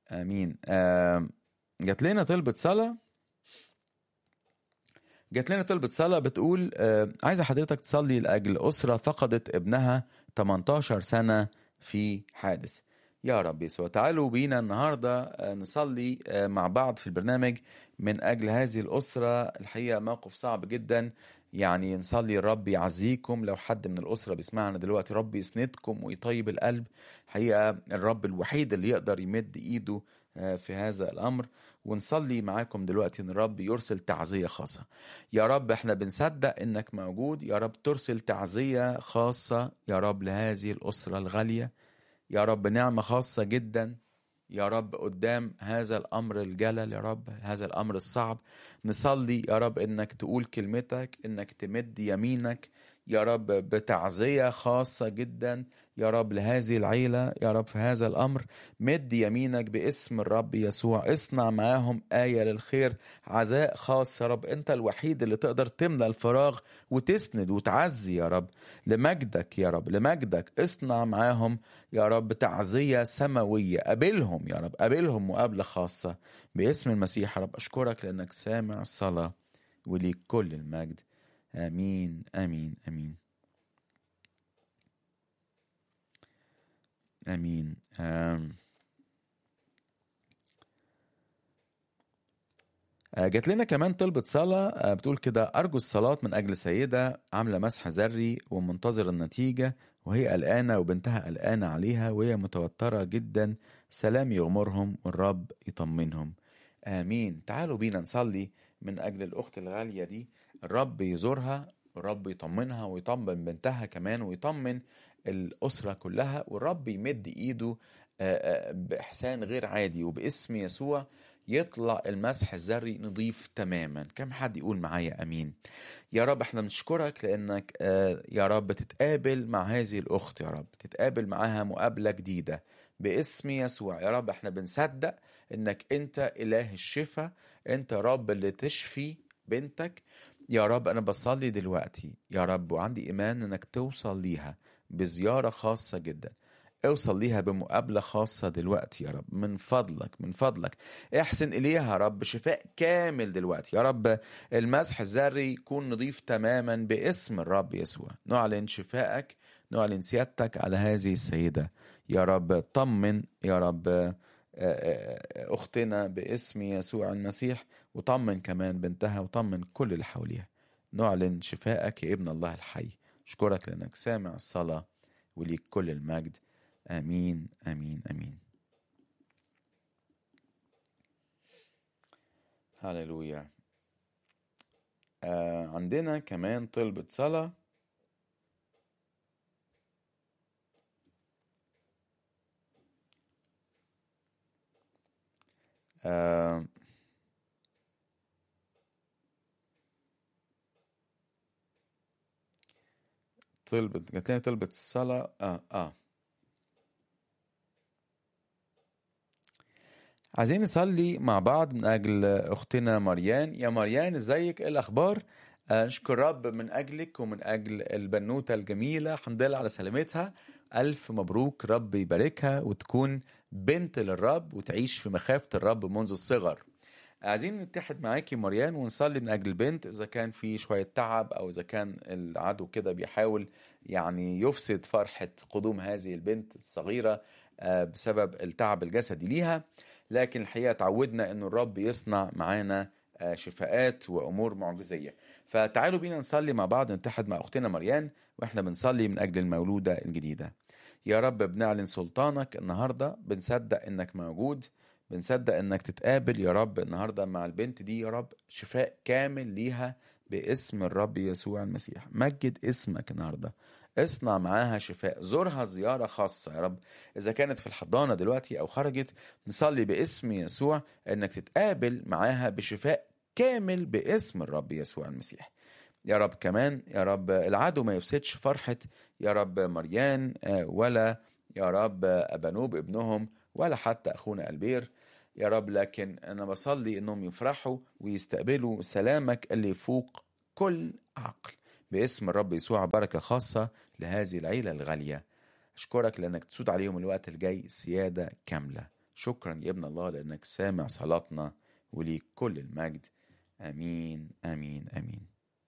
امين آه جات لنا طلبة صلاة جات لنا طلبة صلاة بتقول آه عايزة حضرتك تصلي لأجل أسرة فقدت ابنها 18 سنة في حادث يا رب يسوع تعالوا بينا النهاردة آه، نصلي آه، مع بعض في البرنامج من أجل هذه الأسرة الحقيقة موقف صعب جدا يعني نصلي الرب يعزيكم لو حد من الأسرة بيسمعنا دلوقتي رب يسندكم ويطيب القلب حقيقة الرب الوحيد اللي يقدر يمد إيده آه، في هذا الأمر ونصلي معاكم دلوقتي ان الرب يرسل تعزيه خاصه يا رب احنا بنصدق انك موجود يا رب ترسل تعزيه خاصه يا رب لهذه الاسره الغاليه يا رب نعمه خاصه جدا يا رب قدام هذا الامر الجلل يا رب هذا الامر الصعب نصلي يا رب انك تقول كلمتك انك تمد يمينك يا رب بتعزيه خاصه جدا يا رب لهذه العيله يا رب في هذا الامر مد يمينك باسم الرب يسوع اصنع معاهم آية للخير عزاء خاص يا رب انت الوحيد اللي تقدر تملى الفراغ وتسند وتعزي يا رب لمجدك يا رب لمجدك اصنع معاهم يا رب تعزية سماوية قابلهم يا رب قابلهم مقابلة خاصة باسم المسيح يا رب أشكرك لأنك سامع الصلاة وليك كل المجد آمين آمين آمين آمين آم. آه، جات لنا كمان طلبة صلاة آه، بتقول كده أرجو الصلاة من أجل سيدة عاملة مسح ذري ومنتظر النتيجة وهي قلقانة وبنتها قلقانة عليها وهي متوترة جدا سلام يغمرهم والرب يطمنهم آمين تعالوا بينا نصلي من أجل الأخت الغالية دي الرب يزورها والرب يطمنها ويطمن بنتها كمان ويطمن الأسرة كلها والرب يمد إيده آه، آه، بإحسان غير عادي وباسم يسوع يطلع المسح الذري نضيف تماما كم حد يقول معايا امين يا رب احنا بنشكرك لانك آه، يا رب تتقابل مع هذه الاخت يا رب تتقابل معاها مقابله جديده باسم يسوع يا رب احنا بنصدق انك انت اله الشفاء انت رب اللي تشفي بنتك يا رب انا بصلي دلوقتي يا رب وعندي ايمان انك توصل ليها بزياره خاصه جدا اوصل ليها بمقابلة خاصة دلوقتي يا رب من فضلك من فضلك احسن إليها يا رب شفاء كامل دلوقتي يا رب المسح الذري يكون نضيف تماما باسم الرب يسوع نعلن شفائك نعلن سيادتك على هذه السيدة يا رب طمن يا رب آه، آه، أختنا باسم يسوع المسيح وطمن كمان بنتها وطمن كل اللي حواليها نعلن شفائك يا ابن الله الحي أشكرك لأنك سامع الصلاة وليك كل المجد امين امين امين هللويا آه عندنا كمان طلبة صلاة آه طلبة جات لنا طلبة الصلاة اه اه عايزين نصلي مع بعض من أجل أختنا مريان يا مريان ازيك ايه الأخبار آه، نشكر رب من أجلك ومن أجل البنوتة الجميلة الحمد لله على سلامتها ألف مبروك رب يباركها وتكون بنت للرب وتعيش في مخافة الرب منذ الصغر عايزين نتحد معاكي مريان ونصلي من أجل البنت إذا كان في شوية تعب أو إذا كان العدو كده بيحاول يعني يفسد فرحة قدوم هذه البنت الصغيرة آه، بسبب التعب الجسدي ليها لكن الحقيقه تعودنا انه الرب يصنع معانا آه، شفاءات وامور معجزيه فتعالوا بينا نصلي مع بعض نتحد مع اختنا مريان واحنا بنصلي من اجل المولوده الجديده يا رب بنعلن سلطانك النهارده بنصدق انك موجود بنصدق انك تتقابل يا رب النهارده مع البنت دي يا رب شفاء كامل ليها باسم الرب يسوع المسيح مجد اسمك النهارده اصنع معاها شفاء زورها زيارة خاصة يا رب إذا كانت في الحضانة دلوقتي أو خرجت نصلي باسم يسوع إنك تتقابل معاها بشفاء كامل باسم الرب يسوع المسيح يا رب كمان يا رب العدو ما يفسدش فرحة يا رب مريان آه، ولا يا رب أبانوب ابنهم ولا حتى أخونا ألبير يا رب لكن أنا بصلي إنهم يفرحوا ويستقبلوا سلامك اللي يفوق كل عقل باسم الرب يسوع بركة خاصة لهذه العيلة الغالية أشكرك لأنك تسود عليهم الوقت الجاي سيادة كاملة شكرا يا ابن الله لأنك سامع صلاتنا وليك كل المجد آمين آمين آمين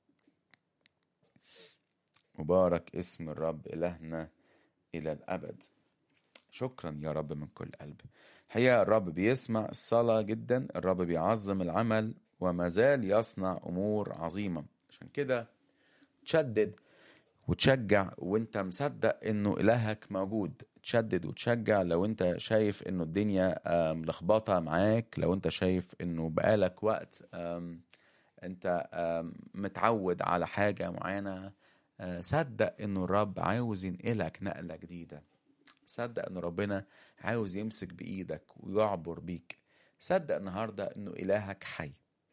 مبارك اسم الرب إلهنا إلى الأبد شكرا يا رب من كل قلب حقيقة الرب بيسمع الصلاة جدا الرب بيعظم العمل وما زال يصنع أمور عظيمة عشان كده تشدد وتشجع وانت مصدق انه الهك موجود تشدد وتشجع لو انت شايف انه الدنيا آم، ملخبطه معاك لو انت شايف انه بقالك وقت آم، انت آم، متعود على حاجه معينه آه، صدق انه الرب عاوز ينقلك نقله جديده صدق ان ربنا عاوز يمسك بايدك ويعبر بيك صدق النهارده انه الهك حي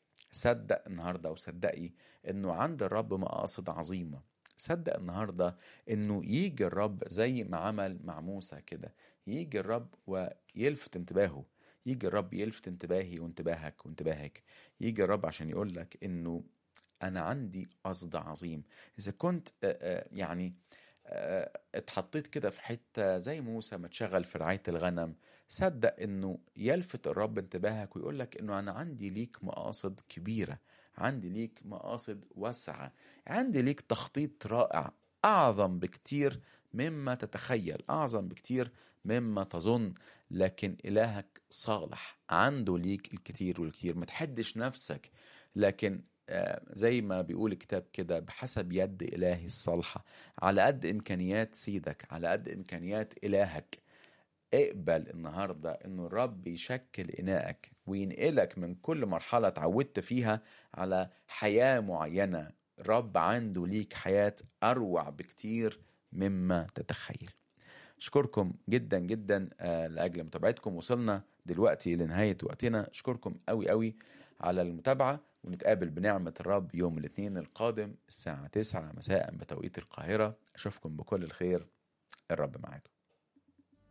صدق النهارده وصدقي انه عند الرب مقاصد عظيمه صدق النهارده انه يجي الرب زي ما عمل مع موسى كده يجي الرب ويلفت انتباهه يجي الرب يلفت انتباهي وانتباهك وانتباهك يجي الرب عشان يقول لك انه انا عندي قصد عظيم اذا كنت آه، آه، يعني آه، اتحطيت كده في حته زي موسى ما اتشغل في رعايه الغنم صدق انه يلفت الرب انتباهك ويقول لك انه انا عندي ليك مقاصد كبيره عندي ليك مقاصد واسعه عندي ليك تخطيط رائع اعظم بكتير مما تتخيل اعظم بكتير مما تظن لكن الهك صالح عنده ليك الكتير والكتير ما تحدش نفسك لكن آه، زي ما بيقول الكتاب كده بحسب يد إلهي الصالحة على قد إمكانيات سيدك على قد إمكانيات إلهك اقبل النهاردة إنه الرب يشكل إناءك وينقلك من كل مرحلة اتعودت فيها على حياة معينة رب عنده ليك حياة أروع بكتير مما تتخيل أشكركم جدا جدا آه، لأجل متابعتكم وصلنا دلوقتي لنهاية وقتنا أشكركم قوي قوي على المتابعة ونتقابل بنعمة الرب يوم الاثنين القادم الساعة 9 مساء بتوقيت القاهرة أشوفكم بكل الخير الرب معاكم